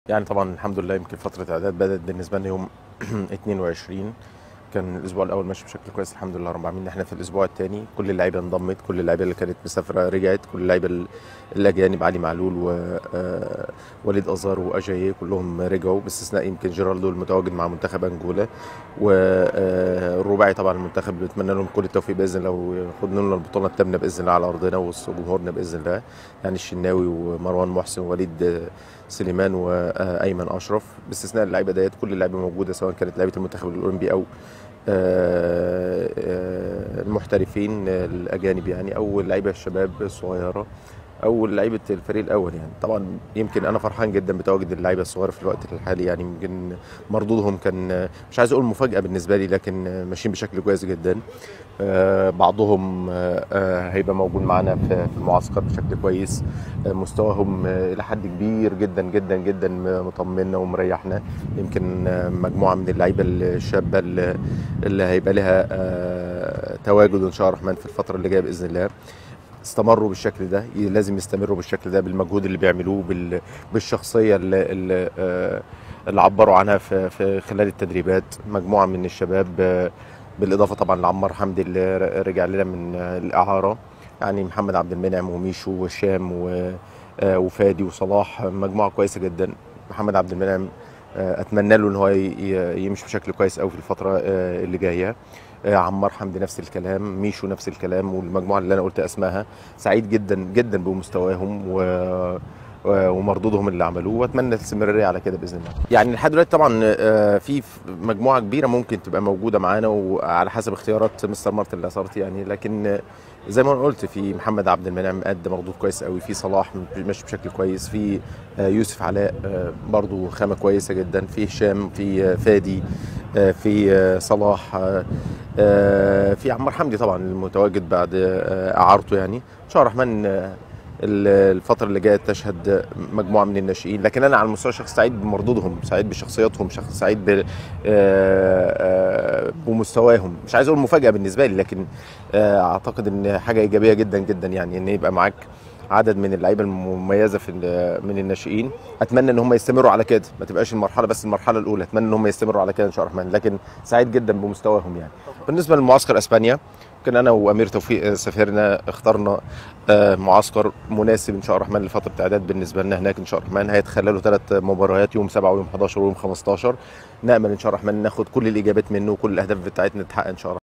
يعني طبعا الحمد لله يمكن فترة إعداد بدأت بالنسبة لنا يوم 22 كان الأسبوع الأول ماشي بشكل كويس الحمد لله رب العالمين إحنا في الأسبوع الثاني كل اللعيبة انضمت كل اللعيبة اللي كانت مسافرة رجعت كل اللعيبة ال- الأجانب علي معلول ووليد أزار وأجاييه كلهم رجعوا باستثناء يمكن جيرالدو المتواجد مع منتخب أنجولا والرباعي طبعا المنتخب بنتمنى لهم كل التوفيق بإذن الله وياخدوا لنا البطولة الثامنة بإذن الله على أرضنا وسط جمهورنا بإذن الله يعني الشناوي ومروان محسن ووليد سليمان وايمن اشرف باستثناء اللعيبه ديت كل اللعيبه موجوده سواء كانت لعيبه المنتخب الاولمبي او آه، آه، المحترفين الاجانب يعني او اللعيبه الشباب الصغيره او لعيبه الفريق الاول يعني طبعا يمكن انا فرحان جدا بتواجد اللعيبه الصغيره في الوقت الحالي يعني يمكن مردودهم كان مش عايز اقول مفاجاه بالنسبه لي لكن ماشيين بشكل كويس جدا آه، بعضهم آه، آه، هيبقى موجود معانا في في المعسكر بشكل كويس آه، مستواهم آه، الى حد كبير جدا جدا جدا مطمنا ومريحنا يمكن آه، مجموعه من اللعيبه الشابه اللي اللي هيبقى لها آه، تواجد ان شاء الله الرحمن في الفتره اللي جايه باذن الله استمروا بالشكل ده ي- لازم يستمروا بالشكل ده بالمجهود اللي بيعملوه بال- بالشخصيه اللي, اللي, آه، اللي عبروا عنها في, في خلال التدريبات مجموعه من الشباب آه، بالاضافه طبعا لعمار حمدي اللي ر- رجع لنا من آه، الاعاره يعني محمد عبد المنعم وميشو وهشام و- آه، وفادي وصلاح مجموعه كويسه جدا محمد عبد المنعم آه، اتمنى له ان هو ي- ي- يمشي بشكل كويس قوي في الفتره آه، اللي جايه آه، عمار حمدي نفس الكلام ميشو نفس الكلام والمجموعه اللي انا قلت اسمائها سعيد جدا جدا بمستواهم و و- ومردودهم اللي عملوه واتمنى الاستمراريه على كده باذن الله. يعني لحد دلوقتي طبعا آه، في ف- مجموعه كبيره ممكن تبقى موجوده معانا وعلى حسب اختيارات مستر مارتن اللي اثرت يعني لكن آه، زي ما أنا قلت في محمد عبد المنعم قد مردود كويس قوي في صلاح ماشي بشكل كويس في آه، يوسف علاء آه، برضو خامه كويسه جدا في هشام في آه، فادي آه، في آه، صلاح آه، آه، في عمار حمدي طبعا المتواجد بعد آه، اعارته يعني ان شاء الله الرحمن آه، ال- الفترة اللي جاية تشهد مجموعة من الناشئين لكن أنا على المستوى الشخصي سعيد بمردودهم سعيد بشخصياتهم شخص سعيد ب- آه، آه، بمستواهم مش عايز أقول مفاجأة بالنسبة لي لكن آه، أعتقد إن حاجة إيجابية جدا جدا يعني إن يبقى معاك عدد من اللعيبه المميزه في ال- من الناشئين اتمنى ان هم يستمروا على كده ما تبقاش المرحله بس المرحله الاولى اتمنى ان هم يستمروا على كده ان شاء الله الرحمن لكن سعيد جدا بمستواهم يعني بالنسبه لمعسكر اسبانيا كان انا وامير توفيق آه، سافرنا اخترنا آه، معسكر مناسب ان شاء الله الرحمن لفتره اعداد بالنسبه لنا هناك ان شاء الله الرحمن هيتخللوا ثلاث مباريات يوم 7 ويوم 11 ويوم 15 نامل ان شاء الله الرحمن ناخد كل الاجابات منه وكل الاهداف بتاعتنا تتحقق ان شاء الله